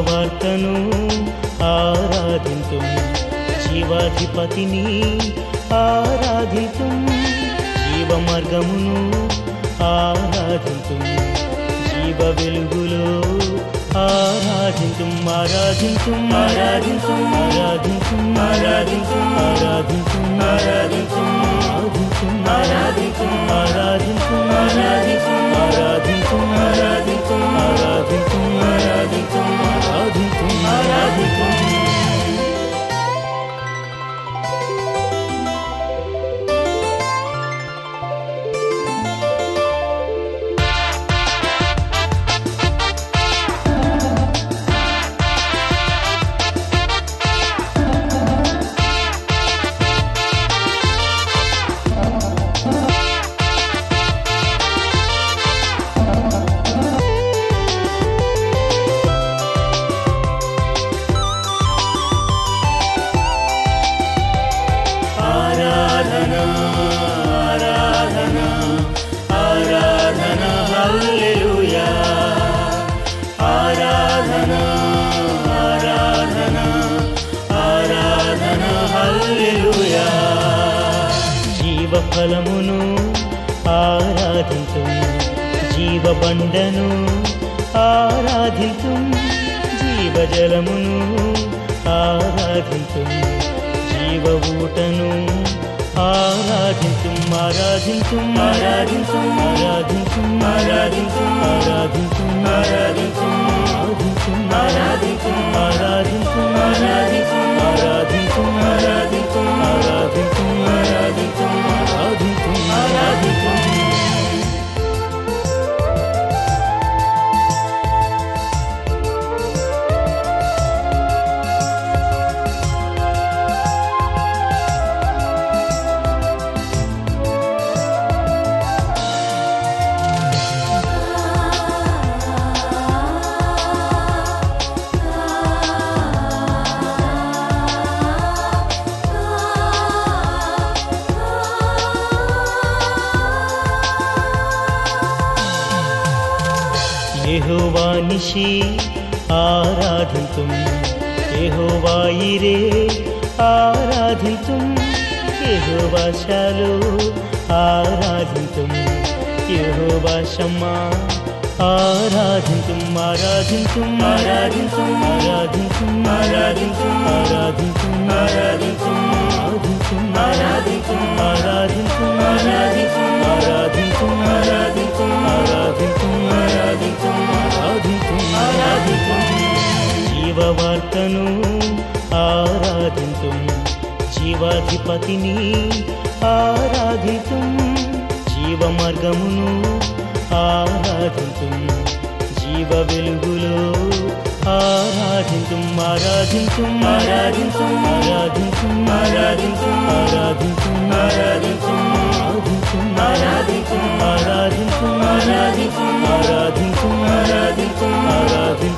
జీవవార్తను ఆరాధింతుం జీవాధిపతిని ఆరాధితుం జీవమార్గమును ఆరాధింతుం జీవ వెలుగులో ఆరాధింతుం ఆరాధింతుం ఆరాధింతుం ఆరాధింతుం ఆరాధింతుం ఆరాధింతుం ఆరాధింతుం ఆరాధింతుం ఆరాధింతుం ఆరాధింతుం ఆరాధింతుం ఆరాధింతుం ఆరాధింతుం ఆరాధింతుం ఆరాధింతుం ఆరాధింతుం ఆరాధింతుం ఆరాధన ఆరాధన ఆరాధన హల్లెలూయా ఆరాధన ఆరాధన ఆరాధన హల్లెలూయా జీవ ఫలమును ఆరాధింతుం జీవబండను ఆరాధింతుం జీవజలమును ఆరాధింతుం జీవ ఊటను ఆరాధింతుం ఆరాధింతుం ఆరాధింతుం ఆరాధింతుం ఆరాధింతుం ఆరాధింతుం ఆరాధింతుం ఆరాధింతుం ఆరాధింతుం ఆరాధింతుం ఆరాధింతుం ఆరాధింతుం ఆరాధింతుం ఆరాధింతుం ఆరాధింతుం ఆరాధింతుం ఆరాధింతుం యెహోవా నిషి ఆరాధింతుం యెహోవా ఇరే ఆరాధింతుం యెహోవా శాలో ఆరాధింతుం యెహోవా షమ్మా ఆరాధింతుం ఆరాధింతుం ఆరాధింతుం ఆరాధింతుం ఆరాధింతుం ఆరాధింతుం ఆరాధింతుం ఆరాధింతుం ఆరాధింతుం ఆరాధింతుం ఆరాధింతుం ఆరాధింతుం ఆరాధింతుం ఆరాధింతుం ఆరాధింతుం ఆరాధింతుం ఆరాధింతుం జీవవార్తను ఆరాధింతుం జీవాధిపతిని ఆరాధితుం జీవమార్గమును ఆరాధితుం జీవ వెలుగులో ఆరాధితుం ఆరాధితుం ఆరాధితుం ఆరాధితుం ఆరాధితుం ఆరాధితుం ఆరాధితుం ఆరాధితుం ఆరాధితుం ఆరాధితుం ఆరాధితుం ఆరాధితుం ఆరాధితుం ఆరాధితుం